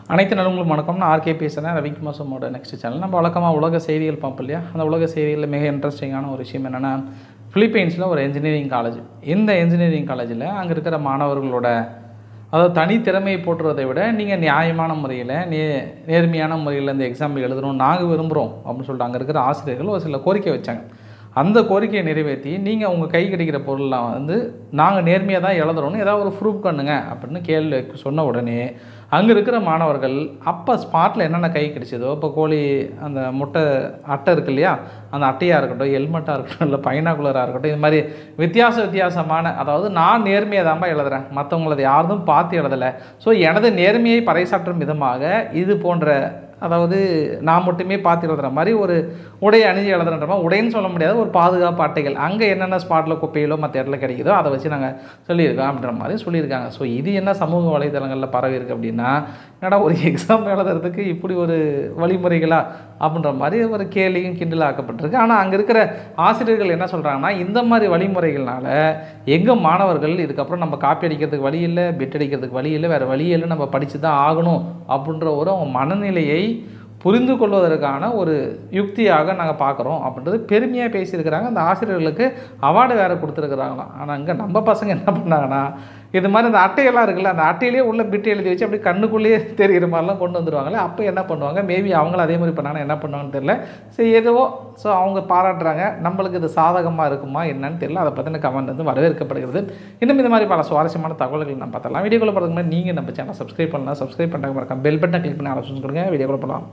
அனைத்து நலங்களும் வணக்கம் நான் ஆர்கே பேசுகிறேன் ரவிக்குமார் சோமோட நெக்ஸ்ட் சேனல் நம்ம வழக்கமாக உலக செய்திகள் பார்ப்போம் இல்லையா அந்த உலக செய்திகளில் மிக இன்ட்ரெஸ்டிங்கான ஒரு விஷயம் என்னென்னா ஃபிலிப்பைன்ஸில் ஒரு இன்ஜினியரிங் காலேஜ் இந்த இன்ஜினியரிங் காலேஜில் அங்கே இருக்கிற மாணவர்களோட அதாவது தனி திறமையை போட்டுறதை விட நீங்கள் நியாயமான முறையில் நே நேர்மையான முறையில் இந்த எக்ஸாம் எழுதணும் நாங்கள் விரும்புகிறோம் அப்படின்னு சொல்லிட்டு அங்கே இருக்கிற ஆசிரியர்கள் ஒரு சில கோரிக்கை வச்சாங்க அந்த கோரிக்கையை நிறைவேற்றி நீங்கள் உங்கள் கை கிடைக்கிற பொருள்லாம் வந்து நாங்கள் நேர்மையாக தான் எழுதுறோம்னு ஏதாவது ஒரு ப்ரூஃப் பண்ணுங்க அப்படின்னு கேள்வி சொன்ன உடனே அங்கே இருக்கிற மாணவர்கள் அப்போ ஸ்பாட்டில் என்னென்ன கை கிடைச்சதோ இப்போ கோழி அந்த முட்டை அட்டை இருக்கு இல்லையா அந்த அட்டையாக இருக்கட்டும் ஹெல்மெட்டாக இருக்கட்டும் இல்லை பைனாகுலராக இருக்கட்டும் இது மாதிரி வித்தியாச வித்தியாசமான அதாவது நான் நேர்மையாக தான்ப்பா எழுதுறேன் மற்றவங்களது யாரும் பார்த்து எழுதலை ஸோ எனது நேர்மையை பறைசாற்றும் விதமாக இது போன்ற அதாவது நான் மட்டுமே பார்த்து எழுதுற மாதிரி ஒரு உடை அணிஞ்சு எழுதுறன்ற மாதிரி உடைன்னு சொல்ல முடியாத ஒரு பாதுகாப்பு அட்டைகள் அங்கே என்னென்ன ஸ்பாட்டில் குப்பையிலோ மற்ற இடத்துல கிடைக்குதோ அதை வச்சு நாங்கள் சொல்லியிருக்கோம் அப்படின்ற மாதிரி சொல்லியிருக்காங்க ஸோ இது என்ன சமூக வலைதளங்களில் பரவி இருக்கு அப்படின்னா என்னடா ஒரு எக்ஸாம் எழுதுறதுக்கு இப்படி ஒரு வழிமுறைகளா அப்படின்ற மாதிரி ஒரு கேலியும் கிண்டல் ஆக்கப்பட்டிருக்கு ஆனால் அங்கே இருக்கிற ஆசிரியர்கள் என்ன சொல்கிறாங்கன்னா இந்த மாதிரி வழிமுறைகள்னால எங்கள் மாணவர்கள் இதுக்கப்புறம் நம்ம காப்பி அடிக்கிறதுக்கு வழி இல்லை பிட் அடிக்கிறதுக்கு வழி இல்லை வேறு வழி இல்லை நம்ம படித்து தான் ஆகணும் அப்படின்ற ஒரு அவங்க மனநிலையை புரிந்து கொள்வதற்கான ஒரு யுக்தியாக நாங்கள் பார்க்குறோம் அப்படின்றது பெருமையாக பேசியிருக்கிறாங்க அந்த ஆசிரியர்களுக்கு அவார்டு வேறு கொடுத்துருக்குறாங்களாம் ஆனால் இங்கே நம்ம பசங்க என்ன பண்ணாங்கன்னா இது மாதிரி அந்த அட்டையெல்லாம் இருக்குல்ல அந்த அட்டையிலேயே உள்ள பிட்டு எழுதி வச்சு அப்படி கண்ணுக்குள்ளேயே தெரிகிற மாதிரிலாம் கொண்டு வந்துருவாங்களே அப்போ என்ன பண்ணுவாங்க மேபி அவங்களும் அதே மாதிரி பண்ணாங்கன்னா என்ன பண்ணுவாங்கன்னு தெரியல சரி எதுவோ ஸோ அவங்க பாராட்டுறாங்க நம்மளுக்கு இது சாதகமாக இருக்குமா என்னன்னு தெரியல அதை பற்றின கமெண்ட் வந்து வரவேற்கப்படுகிறது இன்னும் இந்த மாதிரி பல சுவாரஸ்யமான தகவல்கள் நம்ம பார்த்தலாம் வீடியோக்குள்ள போகிறதுக்கு முன்னாடி நீங்கள் நம்ம சேனல் சப்ஸ்கிரைப் பண்ணலாம் சப்ஸ்கிரைப் பண்ணுறாங்க மறக்காம பெல் பட்டனை கிளிக் பண்ணி ஆலோசனை கொடுங்க வீடியோக்குள்ள போகலாம்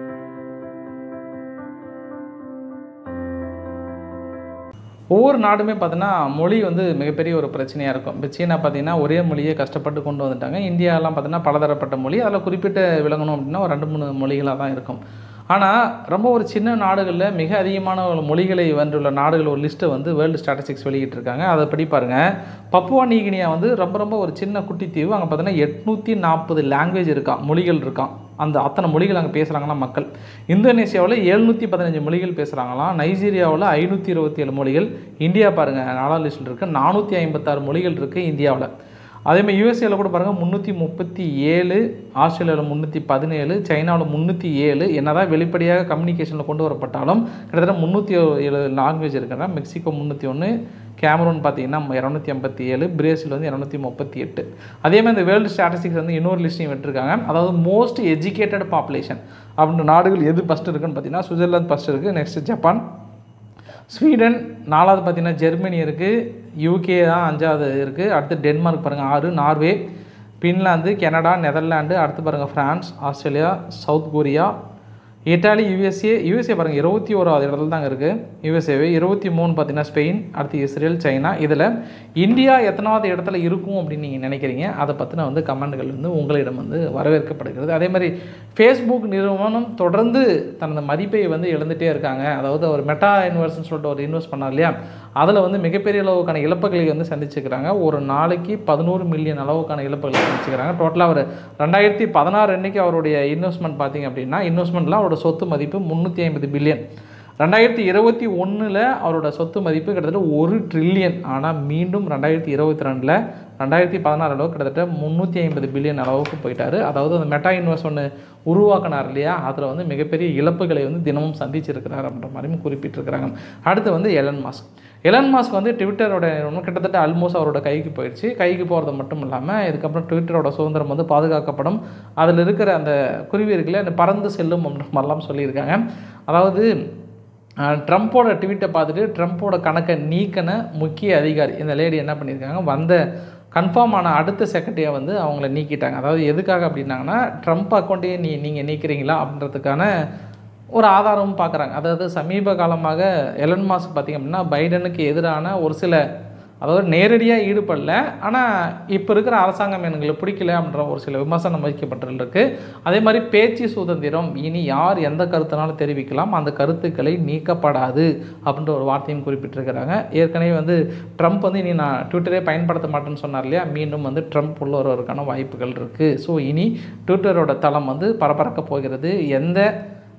ஒவ்வொரு நாடுமே பார்த்தீங்கன்னா மொழி வந்து மிகப்பெரிய ஒரு பிரச்சனையாக இருக்கும் இப்போ சீனா பார்த்தீங்கன்னா ஒரே மொழியை கஷ்டப்பட்டு கொண்டு வந்துட்டாங்க இந்தியாலாம் பார்த்தீங்கன்னா பலதரப்பட்ட மொழி அதில் குறிப்பிட்டு விளங்கணும் அப்படின்னா ஒரு ரெண்டு மூணு மொழிகளாக தான் இருக்கும் ஆனால் ரொம்ப ஒரு சின்ன நாடுகளில் மிக அதிகமான மொழிகளை வென்றுள்ள நாடுகள் ஒரு லிஸ்ட்டை வந்து வேர்ல்டு ஸ்டாட்டிஸ்டிக்ஸ் வெளியிட்டிருக்காங்க அதை படி பாருங்கள் பப்புவா நீகினியா வந்து ரொம்ப ரொம்ப ஒரு சின்ன குட்டி தீவு அங்கே பார்த்தீங்கன்னா எட்நூற்றி நாற்பது லாங்குவேஜ் இருக்கான் மொழிகள் இருக்கான் அந்த அத்தனை மொழிகள் அங்கே பேசுகிறாங்களாம் மக்கள் இந்தோனேசியாவில் எழுநூற்றி பதினஞ்சு மொழிகள் பேசுகிறாங்களாம் நைஜீரியாவில் ஐநூற்றி இருபத்தி ஏழு மொழிகள் இந்தியா பாருங்கள் நாலாம் லிஸ்ட்டில் இருக்குது நானூற்றி ஐம்பத்தாறு மொழிகள் இருக்குது இந்தியாவில் அதேமாதிரி யூஎஸ்ஏல கூட பாருங்கள் முந்நூற்றி முப்பத்தி ஏழு ஆஸ்திரேலியாவில் முந்நூற்றி பதினேழு சைனாவில் முந்நூற்றி ஏழு என்னதான் வெளிப்படையாக கம்யூனிகேஷனில் கொண்டு வரப்பட்டாலும் கிட்டத்தட்ட முந்நூற்றி ஏழு லாங்குவேஜ் இருக்குன்னா மெக்சிகோ முந்நூற்றி ஒன்று கேமரூன் பார்த்தீங்கன்னா இரநூத்தி ஐம்பத்தி ஏழு பிரேசில் வந்து இரநூத்தி முப்பத்தி எட்டு அதேமாதிரி இந்த வேர்ல்டு ஸ்டாட்டிஸ்டிக்ஸ் வந்து இன்னொரு லிஸ்ட்டையும் விட்டுருக்காங்க அதாவது மோஸ்ட் எஜுகேட்டட் பாப்புலேஷன் அப்படின்ற நாடுகள் எது ஃபஸ்ட்டு இருக்குன்னு பார்த்தீங்கன்னா சுவிட்சர்லாந்து ஃபஸ்ட்டு இருக்குது நெக்ஸ்ட் ஜப்பான் ஸ்வீடன் நாலாவது பார்த்தீங்கன்னா ஜெர்மனி இருக்குது யூகே தான் அஞ்சாவது இருக்குது அடுத்து டென்மார்க் பாருங்கள் ஆறு நார்வே பின்லாந்து கனடா நெதர்லாண்டு அடுத்து பாருங்கள் France Australia South Korea Italy USA USA பாருங்கள் இருபத்தி ஓராவது இடத்துல தாங்க இருக்குது யூஎஸ்ஏவே இருபத்தி மூணு பார்த்தீங்கன்னா ஸ்பெயின் அடுத்து இஸ்ரேல் சைனா இதில் இந்தியா எத்தனாவது இடத்துல இருக்கும் அப்படின்னு நீங்கள் நினைக்கிறீங்க அதை பற்றின வந்து கமெண்ட்கள் வந்து உங்களிடம் வந்து வரவேற்கப்படுகிறது அதே மாதிரி ஃபேஸ்புக் நிறுவனம் தொடர்ந்து தனது மதிப்பை வந்து இழந்துகிட்டே இருக்காங்க அதாவது ஒரு மெட்டா இன்வெஸ்ட்னு சொல்லிட்டு ஒரு இன்வெஸ்ட் பண்ணார் இல்லையா அதில் வந்து மிகப்பெரிய அளவுக்கான இழப்புகளை வந்து சந்திச்சுக்கிறாங்க ஒரு நாளைக்கு பதினோரு மில்லியன் அளவுக்கான இழப்புகளை சந்திச்சுக்கிறாங்க டோட்டலாக அவர் ரெண்டாயிரத்தி பதினாறு அன்னைக்கு அவருடைய இன்வெஸ்ட்மெண்ட் பார்த்தீங்க அப்படின்னா இன்வெஸ்ட்மெண்ட்லாம் அவரோட சொத்து மதிப்பு முந்நூற்றி ஐம்பது பில்லியன் ரெண்டாயிரத்தி இருபத்தி ஒன்றில் அவரோட சொத்து மதிப்பு கிட்டத்தட்ட ஒரு ட்ரில்லியன் ஆனால் மீண்டும் ரெண்டாயிரத்தி இருபத்தி ரெண்டில் ரெண்டாயிரத்தி பதினாறு அளவு கிட்டத்தட்ட முந்நூற்றி ஐம்பது பில்லியன் அளவுக்கு போயிட்டார் அதாவது அந்த மெட்டா இன்வெஸ்ட் ஒன்று உருவாக்கினார் இல்லையா அதில் வந்து மிகப்பெரிய இழப்புகளை வந்து தினமும் சந்திச்சிருக்கிறார் அப்படின்ற மாதிரியும் குறிப்பிட்டிருக்கிறாங்க அடுத்து வந்து எலன் மாஸ்க் எலன் மாஸ்க் வந்து ட்விட்டரோட கிட்டத்தட்ட ஆல்மோஸ்ட் அவரோட கைக்கு போயிடுச்சு கைக்கு போகிறது மட்டும் இல்லாமல் இதுக்கப்புறம் ட்விட்டரோட சுதந்திரம் வந்து பாதுகாக்கப்படும் அதில் இருக்கிற அந்த குருவி இருக்குல்ல அந்த பறந்து செல்லும் அப்படின்ற மாதிரிலாம் சொல்லியிருக்காங்க அதாவது ட்ரம்ப்போட ட்வீட்டை பார்த்துட்டு ட்ரம்ப்போட கணக்கை நீக்கின முக்கிய அதிகாரி இந்த லேடி என்ன பண்ணியிருக்காங்க வந்த கன்ஃபார்ம் ஆன அடுத்த செகண்டையை வந்து அவங்கள நீக்கிட்டாங்க அதாவது எதுக்காக அப்படின்னாங்கன்னா ட்ரம்ப் அக்கௌண்ட்டையே நீ நீங்கள் நீக்கிறீங்களா அப்படின்றதுக்கான ஒரு ஆதாரமும் பார்க்குறாங்க அதாவது சமீப காலமாக எலன் மாஸ்க் பார்த்திங்க அப்படின்னா பைடனுக்கு எதிரான ஒரு சில அதாவது நேரடியாக ஈடுபடல ஆனால் இப்போ இருக்கிற அரசாங்கம் எங்களுக்கு பிடிக்கல அப்படின்ற ஒரு சில விமர்சனம் வைக்கப்பட்டிருக்கு அதே மாதிரி பேச்சு சுதந்திரம் இனி யார் எந்த கருத்தினாலும் தெரிவிக்கலாம் அந்த கருத்துக்களை நீக்கப்படாது அப்படின்ற ஒரு வார்த்தையும் குறிப்பிட்டிருக்கிறாங்க ஏற்கனவே வந்து ட்ரம்ப் வந்து இனி நான் ட்விட்டரே பயன்படுத்த மாட்டேன்னு சொன்னார் இல்லையா மீண்டும் வந்து ட்ரம்ப் உள்ள வருவதற்கான வாய்ப்புகள் இருக்குது ஸோ இனி ட்விட்டரோட தளம் வந்து பரபரக்க போகிறது எந்த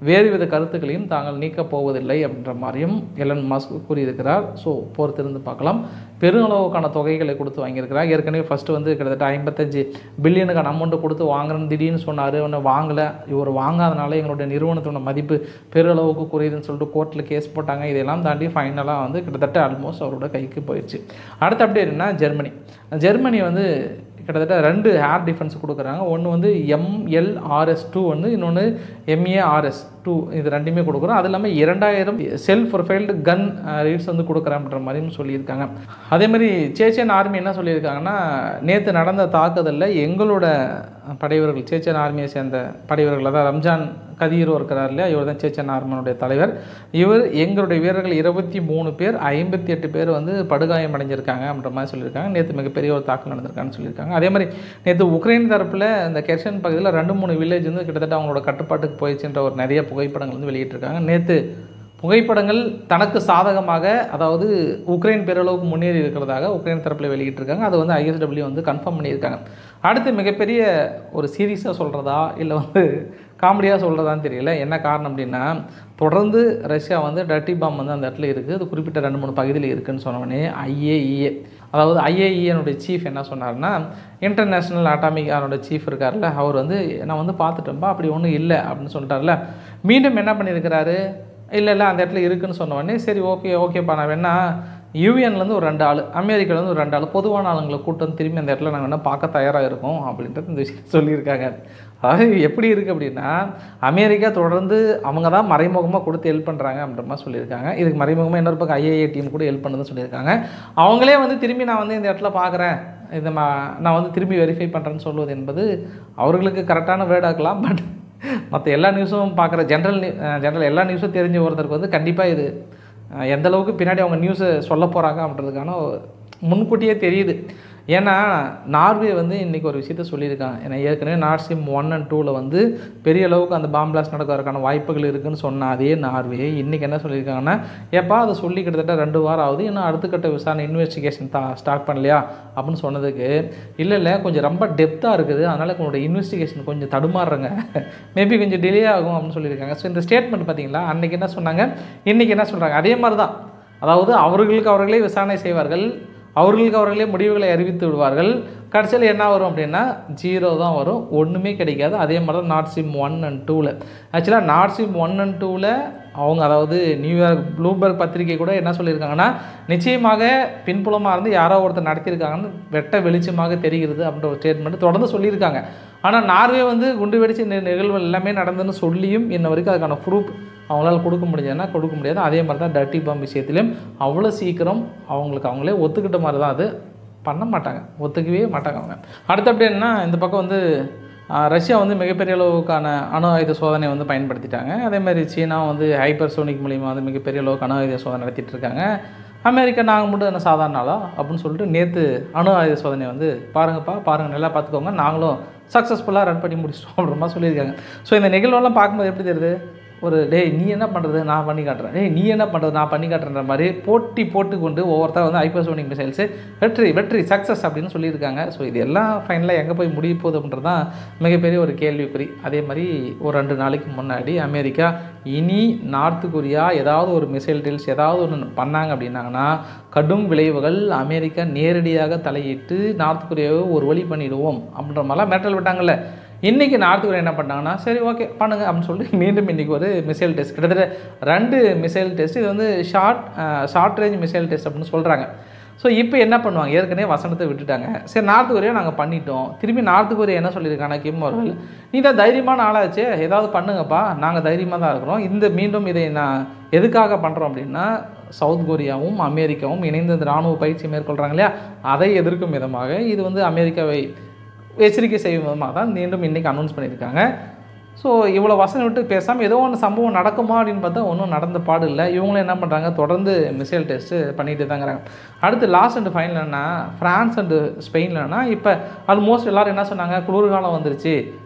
வேறுவித கருத்துக்களையும் தாங்கள் நீக்கப் போவதில்லை அப்படின்ற மாதிரியும் எலன் மாஸ்க் கூறியிருக்கிறார் ஸோ பொறுத்திருந்து பார்க்கலாம் பெருளவுக்கான தொகைகளை கொடுத்து வாங்கியிருக்கிறார் ஏற்கனவே ஃபஸ்ட்டு வந்து கிட்டத்தட்ட ஐம்பத்தஞ்சு பில்லியனுக்கான அமௌண்ட்டு கொடுத்து வாங்குறேன்னு திடீர்னு சொன்னார் ஒன்று வாங்கலை இவர் வாங்காதனால எங்களுடைய நிறுவனத்தோட மதிப்பு பெருளவுக்கு குறையுதுன்னு சொல்லிட்டு கோர்ட்டில் கேஸ் போட்டாங்க இதெல்லாம் தாண்டி ஃபைனலாக வந்து கிட்டத்தட்ட ஆல்மோஸ்ட் அவரோட கைக்கு போயிடுச்சு அடுத்த அப்டேட் என்ன ஜெர்மனி ஜெர்மனி வந்து கிட்டத்தட்ட ரெண்டு ஏர் டிஃபென்ஸ் கொடுக்குறாங்க ஒன்று வந்து எம்எல்ஆர்எஸ் டூ ஒன்று இன்னொன்று எம்ஏஆர்எஸ் டூ இது ரெண்டுமே கொடுக்குறோம் அது இல்லாமல் இரண்டாயிரம் செல்ஃப் ப்ரொஃபைல்டு கன் ரீட்ஸ் வந்து கொடுக்குறேன்ற மாதிரியும் சொல்லியிருக்காங்க அதே மாதிரி சேச்சன் ஆர்மி என்ன சொல்லியிருக்காங்கன்னா நேற்று நடந்த தாக்குதலில் எங்களோட படைவர்கள் சேச்சன் ஆர்மியை சேர்ந்த படைவர்கள் அதாவது ரம்ஜான் கதீரோ இருக்கிறார் இல்லையா இவர் தான் சேச்சன் ஆர்மனுடைய தலைவர் இவர் எங்களுடைய வீரர்கள் இருபத்தி மூணு பேர் ஐம்பத்தி எட்டு பேர் வந்து படுகாயம் அடைஞ்சிருக்காங்க அப்படின்ற மாதிரி சொல்லியிருக்காங்க நேற்று மிகப்பெரிய ஒரு தாக்குதல் நடந்திருக்கான்னு சொல்லியிருக்காங்க அதே மாதிரி நேற்று உக்ரைன் தரப்பில் இந்த கெர்ஷன் பகுதியில் ரெண்டு மூணு வில்லேஜ் வந்து கிட்டத்தட்ட அவங்களோட கட்டுப்பாட்டுக்கு போயிடுச்சுன்ற ஒரு நிறைய புகைப்படங்கள் வந்து வெளியிட்டிருக்காங்க நேற்று புகைப்படங்கள் தனக்கு சாதகமாக அதாவது உக்ரைன் பேரளவுக்கு முன்னேறி இருக்கிறதாக உக்ரைன் தரப்பில் வெளியிட்டிருக்காங்க அது வந்து ஐஎஸ்டபிள்யூ வந்து கன்ஃபார்ம் பண்ணியிருக்காங்க அடுத்து மிகப்பெரிய ஒரு சீரியஸாக சொல்கிறதா இல்லை வந்து காமெடியாக சொல்கிறதான்னு தெரியல என்ன காரணம் அப்படின்னா தொடர்ந்து ரஷ்யா வந்து டர்ட்டி பாம் வந்து அந்த இடத்துல இருக்குது அது குறிப்பிட்ட ரெண்டு மூணு பகுதியில் இருக்குதுன்னு சொன்னோடனே ஐஏஇஏ அதாவது ஐஏஇஏனுடைய சீஃப் என்ன சொன்னார்னா இன்டர்நேஷ்னல் அட்டாமிக் அதனோட சீஃப் இருக்கார்ல அவர் வந்து நான் வந்து பார்த்துட்டேன்ப்பா அப்படி ஒன்றும் இல்லை அப்படின்னு சொல்லிட்டார்ல மீண்டும் என்ன பண்ணியிருக்கிறாரு இல்லை இல்லை அந்த இடத்துல இருக்குன்னு சொன்ன உடனே சரி ஓகே ஓகேப்பா நான் வேணா யூஎன்லேருந்து ஒரு ரெண்டு ஆள் அமெரிக்காலேருந்து ஒரு ரெண்டு ஆள் பொதுவான ஆளுங்களை கூட்டு வந்து திரும்பி அந்த இடத்துல நாங்கள் வேணால் பார்க்க தயாராக இருக்கோம் அப்படின்றது இந்த விஷயம் சொல்லியிருக்காங்க அதாவது எப்படி இருக்குது அப்படின்னா அமெரிக்கா தொடர்ந்து அவங்க தான் மறைமுகமாக கொடுத்து ஹெல்ப் பண்ணுறாங்க அப்படின்ற மாதிரி சொல்லியிருக்காங்க இதுக்கு மறைமுகமாக இன்னொரு பக்கம் ஐஏஏ டீம் கூட ஹெல்ப் பண்ணுதுன்னு சொல்லியிருக்காங்க அவங்களே வந்து திரும்பி நான் வந்து இந்த இடத்துல பார்க்குறேன் இந்த மா நான் வந்து திரும்பி வெரிஃபை பண்ணுறேன்னு சொல்வது என்பது அவர்களுக்கு கரெக்டான வேர்டாக்கலாம் பட் மற்ற எல்லா நியூஸும் பார்க்குற ஜென்ரல் ஜென்ரல் எல்லா நியூஸும் தெரிஞ்ச ஒருத்தருக்கு வந்து கண்டிப்பாக இது அஹ், எந்த அளவுக்கு பின்னாடி அவங்க நியூஸை சொல்ல போகிறாங்க அப்படின்றதுக்கான முன்கூட்டியே தெரியுது ஏன்னா நார்வே வந்து இன்றைக்கி ஒரு விஷயத்த சொல்லியிருக்காங்க ஏன்னா ஏற்கனவே நார்சிம் ஒன் அண்ட் டூவில் வந்து பெரிய அளவுக்கு அந்த பாம் பிளாஸ்ட் நடக்கிறதுக்கான வாய்ப்புகள் இருக்குன்னு சொன்ன அதே நார்வே இன்றைக்கி என்ன சொல்லியிருக்காங்கன்னா ஏப்பா அதை சொல்லி கிட்டத்தட்ட ரெண்டு வாரம் ஆகுது இன்னும் அடுத்த கட்ட விசாரணை இன்வெஸ்டிகேஷன் தா ஸ்டார்ட் பண்ணலையா அப்படின்னு சொன்னதுக்கு இல்லை இல்லை கொஞ்சம் ரொம்ப டெப்த்தாக இருக்குது அதனால் உங்களோட இன்வெஸ்டிகேஷன் கொஞ்சம் தடுமாறுறங்க மேபி கொஞ்சம் டிலே ஆகும் அப்படின்னு சொல்லியிருக்காங்க ஸோ இந்த ஸ்டேட்மெண்ட் பார்த்தீங்களா அன்றைக்கி என்ன சொன்னாங்க இன்றைக்கி என்ன சொல்கிறாங்க அதே மாதிரி தான் அதாவது அவர்களுக்கு அவர்களே விசாரணை செய்வார்கள் அவர்களுக்கு அவர்களே முடிவுகளை அறிவித்து விடுவார்கள் கடைசியில் என்ன வரும் அப்படின்னா ஜீரோ தான் வரும் ஒன்றுமே கிடைக்காது அதே மாதிரி தான் நாட் சிம் ஒன் அண்ட் டூவில் ஆக்சுவலாக நாட் சிம் ஒன் அண்ட் டூவில் அவங்க அதாவது நியூயார்க் ப்ளூபர்க் பத்திரிகை கூட என்ன சொல்லியிருக்காங்கன்னா நிச்சயமாக பின்புலமாக இருந்து யாரோ ஒருத்தர் நடத்தியிருக்காங்கன்னு வெட்ட வெளிச்சமாக தெரிகிறது அப்படின்ற ஒரு ஸ்டேட்மெண்ட் தொடர்ந்து சொல்லியிருக்காங்க ஆனால் நார்வே வந்து குண்டு வெடிச்சு நி- நிகழ்வுகள் எல்லாமே நடந்துன்னு சொல்லியும் இன்ன வரைக்கும் அதுக்கான ப்ரூஃப் அவங்களால கொடுக்க முடியாதுன்னா கொடுக்க முடியாது அதே மாதிரி தான் டர்ட்டி பாம் விஷயத்திலையும் அவ்வளோ சீக்கிரம் அவங்களுக்கு அவங்களே ஒத்துக்கிட்ட மாதிரி தான் அது பண்ண மாட்டாங்க ஒத்துக்கவே மாட்டாங்க அவங்க அடுத்த அப்படி என்ன இந்த பக்கம் வந்து ஆஹ், ரஷ்யா வந்து மிகப்பெரிய அளவுக்கான அணு ஆயுத சோதனை வந்து பயன்படுத்திட்டாங்க அதே மாதிரி சீனா வந்து ஹைப்பர்சோனிக் மூலிமா வந்து மிகப்பெரிய அளவுக்கு அணு ஆயுத சோதனை நடத்திட்டு இருக்காங்க அமெரிக்கா நாங்கள் மட்டும் என்ன சாதாரண ஆளா அப்படின்னு சொல்லிட்டு நேற்று அணு ஆயுத சோதனை வந்து பாருங்கப்பா பாருங்கள் நல்லா பார்த்துக்கோங்க நாங்களும் சக்ஸஸ்ஃபுல்லாக ரன் பண்ணி முடிச்சிட்டோம் அப்படின்ற மாதிரி சொல்லியிருக்காங்க ஸோ இந்த நிகழ்வெல்லாம் பார்க்கும்போது எப்படி தெரியுது ஒரு டேய் நீ என்ன பண்ணுறது நான் பண்ணி காட்டுறேன் டேய் நீ என்ன பண்ணுறது நான் பண்ணி காட்டுறேன்ற மாதிரி போட்டி போட்டுக்கொண்டு ஒவ்வொருத்தர் வந்து ஹைப்பர்சோனிக் மிசைல்ஸு வெற்றி வெற்றி சக்ஸஸ் அப்படின்னு சொல்லியிருக்காங்க ஸோ இது எல்லாம் ஃபைனலாக எங்கே போய் முடிய போகுது அப்படின்றது தான் மிகப்பெரிய ஒரு கேள்விக்குறி அதே மாதிரி ஒரு ரெண்டு நாளைக்கு முன்னாடி அமெரிக்கா இனி நார்த் கொரியா ஏதாவது ஒரு மிசைல் டீல்ஸ் ஏதாவது ஒன்று பண்ணாங்க அப்படின்னாங்கன்னா கடும் விளைவுகள் அமெரிக்கா நேரடியாக தலையிட்டு நார்த் கொரியாவை ஒரு வழி பண்ணிடுவோம் அப்படின்ற மாதிரிலாம் மிரட்டல் விட்டாங்கல்ல இன்றைக்கி நார்த் கொரியா என்ன பண்ணாங்கன்னா சரி ஓகே பண்ணுங்க அப்படின்னு சொல்லிட்டு மீண்டும் இன்றைக்கி ஒரு மிசைல் டெஸ்ட் கிட்டத்தட்ட ரெண்டு மிசைல் டெஸ்ட் இது வந்து short short range missile test அப்படின்னு சொல்கிறாங்க ஸோ இப்போ என்ன பண்ணுவாங்க ஏற்கனவே வசனத்தை விட்டுட்டாங்க சரி நார்த் கொரியா நாங்கள் பண்ணிட்டோம் திரும்பி நார்த் கொரியா என்ன சொல்லியிருக்காங்க கிம் அவர்கள் நீ தான் தைரியமான ஆளாச்சே ஏதாவது பண்ணுங்கப்பா நாங்கள் தைரியமாக தான் இருக்கிறோம் இந்த மீண்டும் இதை நான் எதுக்காக பண்ணுறோம் அப்படின்னா சவுத் கொரியாவும் அமெரிக்காவும் இணைந்து இந்த இராணுவ பயிற்சி மேற்கொள்கிறாங்க இல்லையா அதை எதிர்க்கும் விதமாக இது வந்து அமெரிக்காவை எச்சரிக்கை செய்யும் விதமாக தான் மீண்டும் இன்றைக்கி அனௌன்ஸ் பண்ணியிருக்காங்க ஸோ இவ்வளோ வசனம் விட்டு பேசாமல் ஏதோ ஒன்று சம்பவம் நடக்குமா அப்படின்னு பார்த்தா ஒன்றும் நடந்த பாடு இல்லை இவங்களும் என்ன பண்ணுறாங்க தொடர்ந்து மிசைல் டெஸ்ட்டு பண்ணிகிட்டு தாங்கிறாங்க அடுத்து லாஸ்ட் அண்ட் ஃபைனல் என்ன ஃப்ரான்ஸ் அண்டு ஸ்பெயின்லன்னா இப்போ ஆல்மோஸ்ட் எல்லோரும் என்ன சொன்னாங்க குளிர்காலம் வந்துருச்சு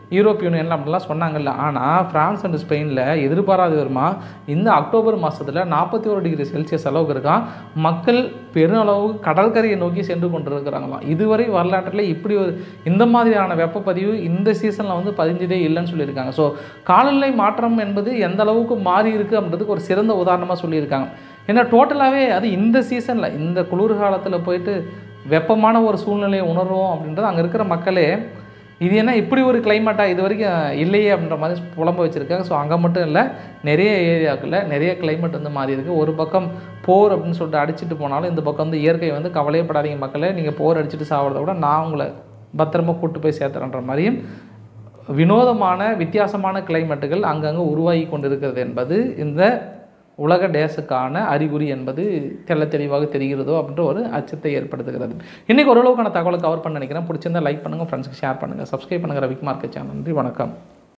யூரோப் யூனியன் அப்படிலாம் சொன்னாங்கல்ல ஆனால் ஃப்ரான்ஸ் அண்ட் ஸ்பெயினில் எதிர்பாராத விதமா இந்த அக்டோபர் மாதத்தில் நாற்பத்தி ஒரு டிகிரி செல்சியஸ் அளவுக்கு இருக்கான் மக்கள் பெருளவு கடற்கரையை நோக்கி சென்று கொண்டிருக்கிறாங்களாம் இதுவரை வரலாற்றில் இப்படி ஒரு இந்த மாதிரியான வெப்பப்பதிவு இந்த சீசனில் வந்து பதிஞ்சதே இல்லைன்னு சொல்லியிருக்காங்க ஸோ காலநிலை மாற்றம் என்பது எந்த அளவுக்கு மாறி இருக்குது அப்படின்றதுக்கு ஒரு சிறந்த உதாரணமாக சொல்லியிருக்காங்க ஏன்னா டோட்டலாகவே அது இந்த சீசனில் இந்த குளிர் காலத்தில் போயிட்டு வெப்பமான ஒரு சூழ்நிலையை உணர்வோம் அப்படின்றது அங்கே இருக்கிற மக்களே இது என்ன இப்படி ஒரு கிளைமேட்டாக இது வரைக்கும் இல்லையே அப்படின்ற மாதிரி புலம்ப வச்சுருக்காங்க ஸோ அங்கே மட்டும் இல்லை நிறைய ஏரியாக்களில் நிறைய கிளைமேட் வந்து மாறி இருக்குது ஒரு பக்கம் போர் அப்படின்னு சொல்லிட்டு அடிச்சுட்டு போனாலும் இந்த பக்கம் வந்து இயற்கை வந்து கவலையப்படாதீங்க மக்களே நீங்கள் போர் அடிச்சுட்டு சாப்பிட்றத விட நான் உங்களை பத்திரமா கூட்டு போய் சேர்த்துறேன்ற மாதிரியும் வினோதமான வித்தியாசமான கிளைமேட்டுகள் அங்கங்கே உருவாகி கொண்டிருக்கிறது என்பது இந்த உலக டேஸுக்கான அறிகுறி என்பது தெள்ள தெளிவாக தெரிகிறதோ அப்படின்ற ஒரு அச்சத்தை ஏற்படுத்துகிறது இன்றைக்கி ஓரளவுக்கான தகவலை கவர் பண்ண நினைக்கிறேன் பிடிச்சிருந்தா லைக் பண்ணுங்கள் ஃப்ரெண்ட்ஸ்க்கு ஷேர் பண்ணுங்கள் சப்ஸ்கிரைப் பண்ணுங்கள் ரவிக்குமார்க்கு சேனல் நன்றி வணக்கம்